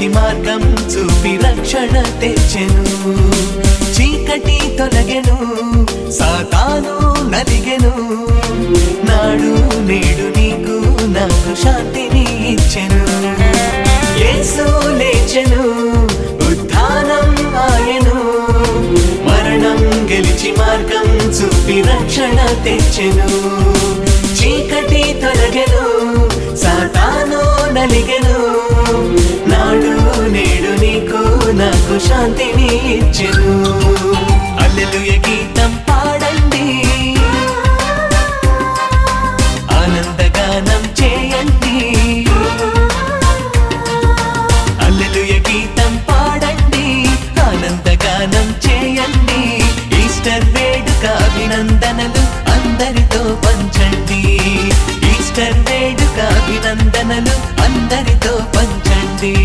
గెలిచి మార్గం చూపి రక్షణ తెచ్చెను చీకటి తొలగెను సాతాను నలిగెను నాడు నేడు నీకు నాకు శాంతిని ఇచ్చెను యేసు లేచెను ఉత్థానం ఆయను మరణం గెలిచి మార్గం చూపి రక్షణ తెచ్చెను చీకటి తొలగెను సాతాను నలిగెను నాడు నేడు నీకు నాకు శాంతిని ఇచ్చెను అల్లెలుయ గీతం పాడండి ఆనందగానం చేయండి అల్లెలుయ గీతం పాడండి ఆనందగానం చేయండి ఈస్టర్ వేడుక అభినందనలు అందరితో పంచండి ఈస్టర్ వేడుక అభినందనలు అందరితో పంచండి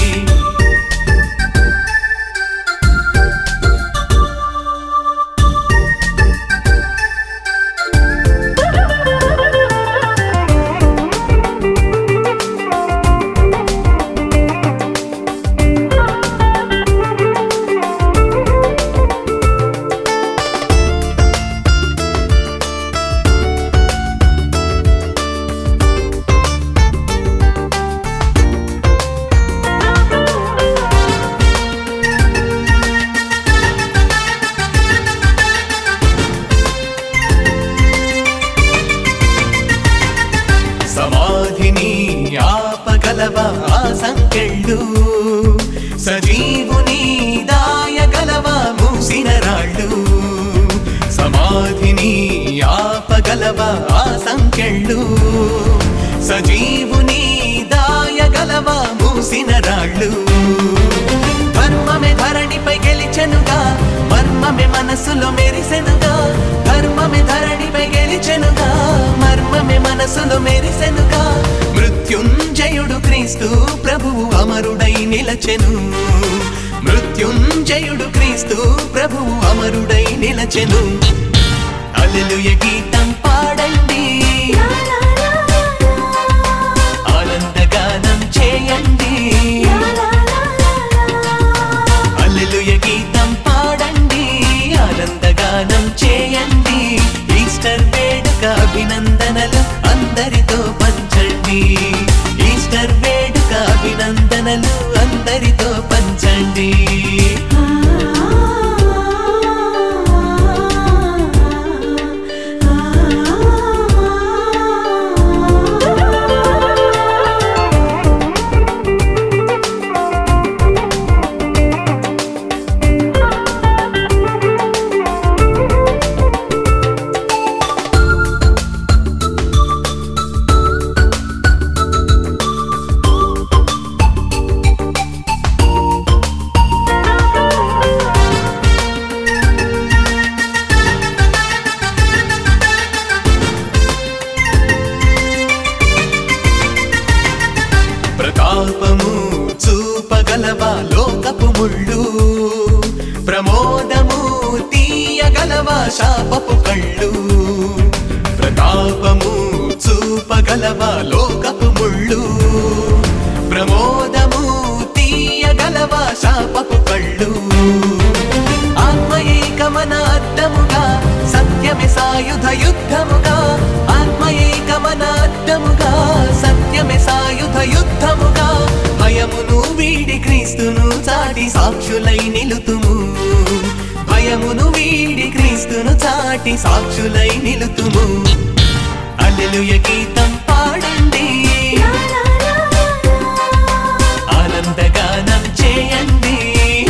సమాధిని ఆపగలవ ఆ సంకెళ్ళు సజీవుని దాయగలవ మూసిన రాళ్ళు సమాధిని ఆపగలవ ఆ సంకెళ్ళు సజీవుని దాయగలవ మూసిన రాళ్ళు ధర్మమే ధరణిపై గెలిచెనుగా మర్మమే మనసులో మెరిసెనుగా ధర్మమే ధరణిపై గెలిచెనుగా మర్మమే మనసులో మెరిసెనుగా మృత్యుంజయుడు క్రీస్తు ప్రభువు అమరుడై నిలచెను మృత్యుంజయుడు క్రీస్తు ప్రభువు అమరుడై నిలచెను అల్లెలుయ గీతం పాడండి ఆనందగానం చేయండి అల్లెలుయ గీతం పాడండి ఆనందగానం చేయండి ఈస్టర్ వేడుక అభినందనలు అందరితో పంచండి ఈస్టర్ వేడుక అభినందనలు అందరితో పంచండి ప్రతాపము చూపగలవా లోకపు ముళ్ళు ప్రమోదము తీయగలవా శాపపు కళ్ళు ప్రతాపము చూపగలవా లోకపు ముళ్ళు ప్రమోదము తీయగలవా శాపపు కళ్ళు ఆత్మయే గమన అర్థముగా సత్యమే సాయుధ యుద్ధముగా ఆత్మయే గమన అర్థముగా సత్యమే సాయుధ యుద్ధముగా భయమును వీడి క్రీస్తును చాటి సాక్షులై నిలుతుము భయమును వీడి క్రీస్తును చాటి సాక్షులై నిలుతుము అల్లెలుయ గీతం పాడండి ఆనందగానం చేయండి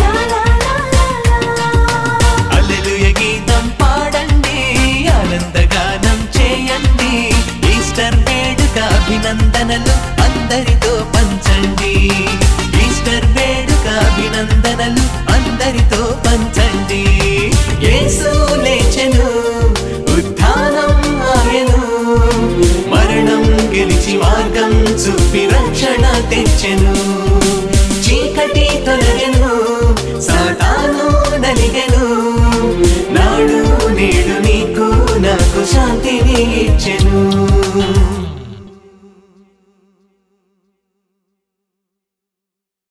అల్లెలుయ గీతం పాడండి ఆనందగానం చేయండి ఈస్టర్ వేడుక అభినందనలు అందరితో పంచండి ఈస్టర్ వేడుక అభినందనలు అందరితో పంచండి యేసు లేచెను ఉత్థానం ఆయను మరణం గెలిచి మార్గం చూపి రక్షణ తెచ్చెను చీకటి తొలగెను సాతాను నలిగెను నాడు నేడు నీకు నాకు శాంతిని ఇచ్చెను